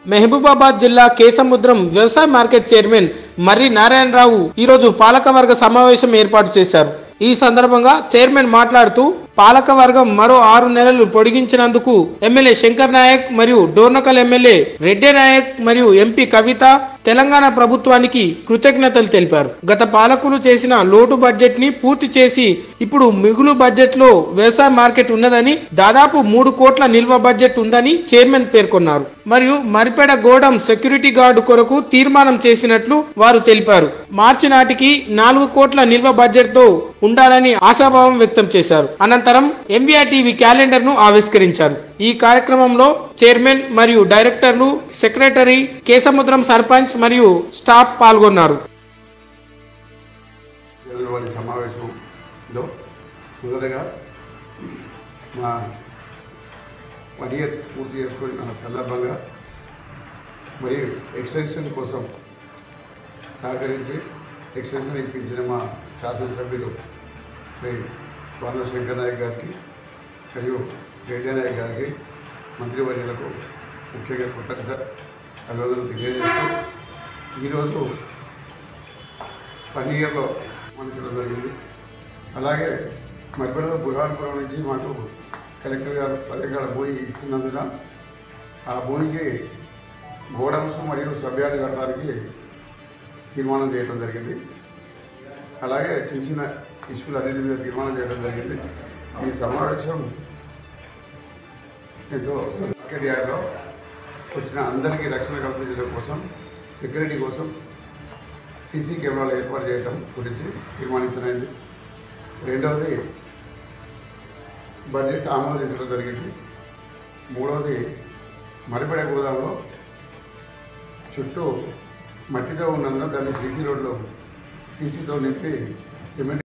మహబూబాబాద్ జిల్లా కేసముద్రం వ్యవసాయ market chairman మర్రి నారాయణరావు ఈరోజు పాలకవర్గ సమావేశం ఏర్పాటు చేశారు ఈ సందర్భంగా చైర్మన్ మాట్లాడుతూ పాలకవర్గం మరో ఆరు నెలలు పొడిగించినందుకు ఎమ్మెల్యే శంకర్ నాయక్ మరియు డోర్నకల్ ఎమ్మెల్యే రెడ్డి నాయక్ మరియు ఎంపీ కవిత తెలంగాణ ప్రభుత్వానికి కృతజ్ఞతలు తెలిపారు గత పాలకులు చేసిన లోటు బడ్జెట్ ని పూర్తి చేసి ఇప్పుడు మిగులు బడ్జెట్ లో వ్యవసాయ మార్కెట్ ఉన్నదని దాదాపు మూడు కోట్ల నిల్వ బడ్జెట్ ఉందని చైర్మన్ పేర్కొన్నారు మరియు మరిపెడ గోడం సెక్యూరిటీ గార్డు కొరకు తీర్మానం చేసినట్లు వారు తెలిపారు మార్చి నాటికి నాలుగు కోట్ల నిల్వ బడ్జెట్ తో ఉండాలని ఆశాభావం వ్యక్తం చేశారు అనంతరం ఎంబీఆర్ టీవీ క్యాలెండర్ ను ఆవిష్కరించారు ఈ కార్యక్రమంలో చైర్మన్ మరియు డైరెక్టర్లు సెక్రటరీ కేసముద్రం సర్పంచ్ మరియు స్టాఫ్ పాల్గొన్నారు జనవరి సమావేశంలో మొదటగా మా వన్ ఇయర్ పూర్తి చేసుకున్న సందర్భంగా మరియు ఎక్స్టెన్షన్ కోసం సహకరించి ఎక్స్టెన్షన్ ఇప్పించిన మా శాసనసభ్యులు శ్రీ వనరు శంకర్ నాయక్ గారికి మరియు రెడ్డి నాయక్ గారికి మంత్రివర్యులకు ముఖ్యంగా కృతజ్ఞత అభినందనలు తెలియజేస్తూ ఈరోజు వన్ ఇయర్లో మంచడం జరిగింది అలాగే మధ్యలో బుర్హాన్పురం నుంచి మాకు కలెక్టర్ గారు పది ఎకరాల భూమి ఇస్తున్నందున ఆ భూమికి గోడౌన్స్ మరియు సభ్యాన్ని కట్టడానికి తీర్మానం చేయడం జరిగింది అలాగే చిన్న చిన్న ఇష్యూలు అన్నిటి మీద తీర్మానం చేయడం జరిగింది ఈ సమావేశం ఎంతో మార్కెట్ యార్డ్లో వచ్చిన అందరికీ రక్షణ కల్పించడం కోసం సెక్యూరిటీ కోసం సీసీ కెమెరాలు ఏర్పాటు చేయడం గురించి తీర్మానించమైంది రెండవది బడ్జెట్ ఆమోదించడం జరిగింది మూడవది మరిపడే గోదాంలో చుట్టూ మట్టితో ఉన్నందున దాన్ని సీసీ రోడ్లో సీసీతో నింపి సిమెంట్